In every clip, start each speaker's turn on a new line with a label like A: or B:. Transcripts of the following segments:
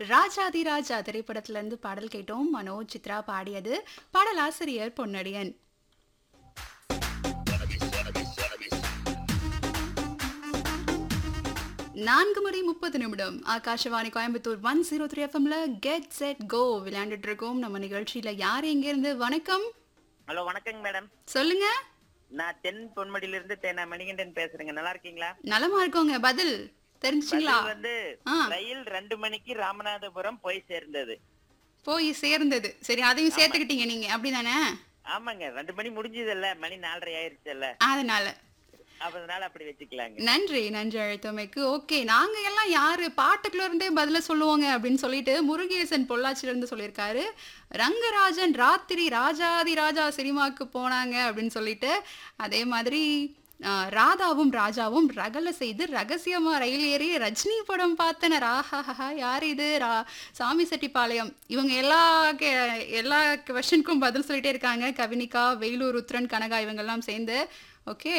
A: ராஜாதி ராஜா திரைப்படத்துல இருந்து பாடல் கேட்டோம் மனோஜ் சித்ரா பாடியது பாடலாசிரியர் பொன்னடியன் நான்கு மணி முப்பது நிமிடம் Akashvani Coimbatore one zero three எஃப்எம்ல கெட் செட் கோ விளையாண்டுட்டு இருக்கோம் நம்ம நிகழ்ச்சியில யார் எங்க இருந்து வணக்கம்
B: ஹலோ வணக்கங்க மேடம்
A: சொல்லுங்க
B: நான் தென் பொன்மடியில இருந்து தேனா மணிகண்டன் பேசுறேங்க நல்லா இருக்கீங்களா
A: நலமா இருக்கோங்க பதில் தெரிஞ்சுங்களா
B: பதில் வந்து
A: ஆ.
B: ரயில் ரெண்டு மணிக்கு ராமநாதபுரம் போய் சேர்ந்தது
A: போய் சேர்ந்தது சரி அதையும் சேர்த்துக்கிட்டீங்க நீங்க அப்படிதானே
B: ஆமாங்க ரெண்டு மணி முடிஞ்சதுல்ல மணி நாலரை ஆயிருச்சுல்ல
A: அதனால
B: அதனால அப்படி வச்சுக்கலாங்க
A: நன்றி நன்றி அழைத்தமைக்கு ஓகே நாங்க எல்லாம் யாரு பாட்டுக்குள்ள இருந்தே பதில சொல்லுவோங்க அப்படின்னு சொல்லிட்டு முருகேசன் பொள்ளாச்சில இருந்து சொல்லியிருக்காரு ரங்கராஜன் ராத்திரி ராஜாதி ராஜா சினிமாக்கு போனாங்க அப்படின்னு சொல்லிட்டு அதே மாதிரி ஆஹ், ராதாவும் ராஜாவும் ரகல செய்து ரகசியமா ரயில் ஏறி ரஜினி படம் பார்த்தனர் ஆஹாஹா யார் இது ரா சாமி செட்டிப்பாளையம் இவங்க எல்லா கே- எல்லா கொஷனுக்கும் பதில் சொல்லிட்டே இருக்காங்க கவினிகா வேலூர் ருத்ரன் கனகா இவங்கெல்லாம் சேர்ந்து ஓகே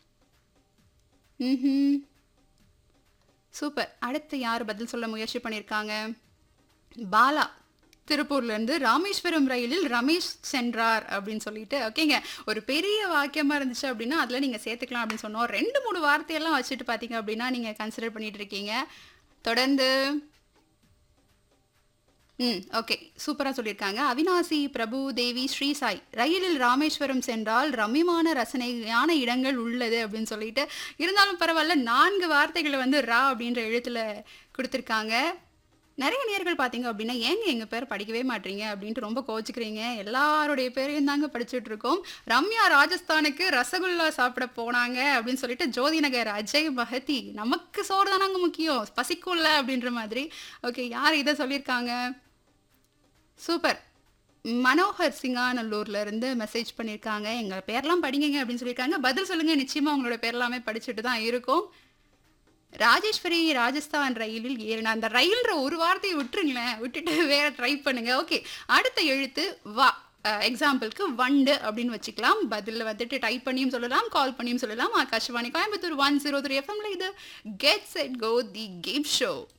A: ம் சூப்பர் அடுத்து யார் பதில் சொல்ல முயற்சி பண்ணியிருக்காங்க பாலா திருப்பூர்ல இருந்து ராமேஸ்வரம் ரயிலில் ரமேஷ் சென்றார் அப்படின்னு சொல்லிட்டு ஓகேங்க ஒரு பெரிய வாக்கியமா இருந்துச்சு அப்படின்னா அதுல நீங்க சேர்த்துக்கலாம் அப்படின்னு சொன்னோம் ரெண்டு மூணு வார்த்தையெல்லாம் வச்சுட்டு பாத்தீங்க அப்படின்னா நீங்க கன்சிடர் பண்ணிட்டு இருக்கீங்க தொடர்ந்து ம் ஓகே சூப்பராக சொல்லியிருக்காங்க அவினாசி பிரபு தேவி ஸ்ரீ சாய் ரயிலில் ராமேஸ்வரம் சென்றால் ரம்யமான ரசனையான இடங்கள் உள்ளது அப்படின்னு சொல்லிட்டு இருந்தாலும் பரவாயில்ல நான்கு வார்த்தைகளை வந்து ரா அப்படின்ற எழுத்துல கொடுத்துருக்காங்க நிறைய நேர்கள் பார்த்தீங்க அப்படின்னா ஏங்க எங்கள் பேர் படிக்கவே மாட்டீங்க அப்படின்ட்டு ரொம்ப கோச்சிக்கிறீங்க எல்லாருடைய பேரையும் தாங்க படிச்சுட்டு இருக்கோம் ரம்யா ராஜஸ்தானுக்கு ரசகுல்லா சாப்பிட போனாங்க அப்படின்னு சொல்லிட்டு ஜோதி நகர் அஜய் மஹதி நமக்கு சோறு தானாங்க முக்கியம் பசிக்கும்ல அப்படின்ற மாதிரி ஓகே யார் இதை சொல்லியிருக்காங்க சூப்பர் மனோகர் சிங்காநல்லூர்ல இருந்து மெசேஜ் பண்ணியிருக்காங்க எங்க பேர்லாம் படிங்க அப்படின்னு சொல்லியிருக்காங்க பதில் சொல்லுங்க நிச்சயமா உங்களோட பேர் எல்லாமே படிச்சுட்டு தான் இருக்கும் ராஜேஸ்வரி ராஜஸ்தான் ரயிலில் ஏறின அந்த ரயில்ன்ற ஒரு வார்த்தையை விட்டுருங்களேன் விட்டுட்டு வேற ட்ரை பண்ணுங்க ஓகே அடுத்த எழுத்து வா எக்ஸாம்பிளுக்கு வண்டு அப்படின்னு வச்சுக்கலாம் பதிலில் வந்துட்டு டைப் பண்ணியும் சொல்லலாம் கால் பண்ணியும் சொல்லலாம் Akashvani Coimbatore one zero three எஃப்எம்ல இது get set go the game show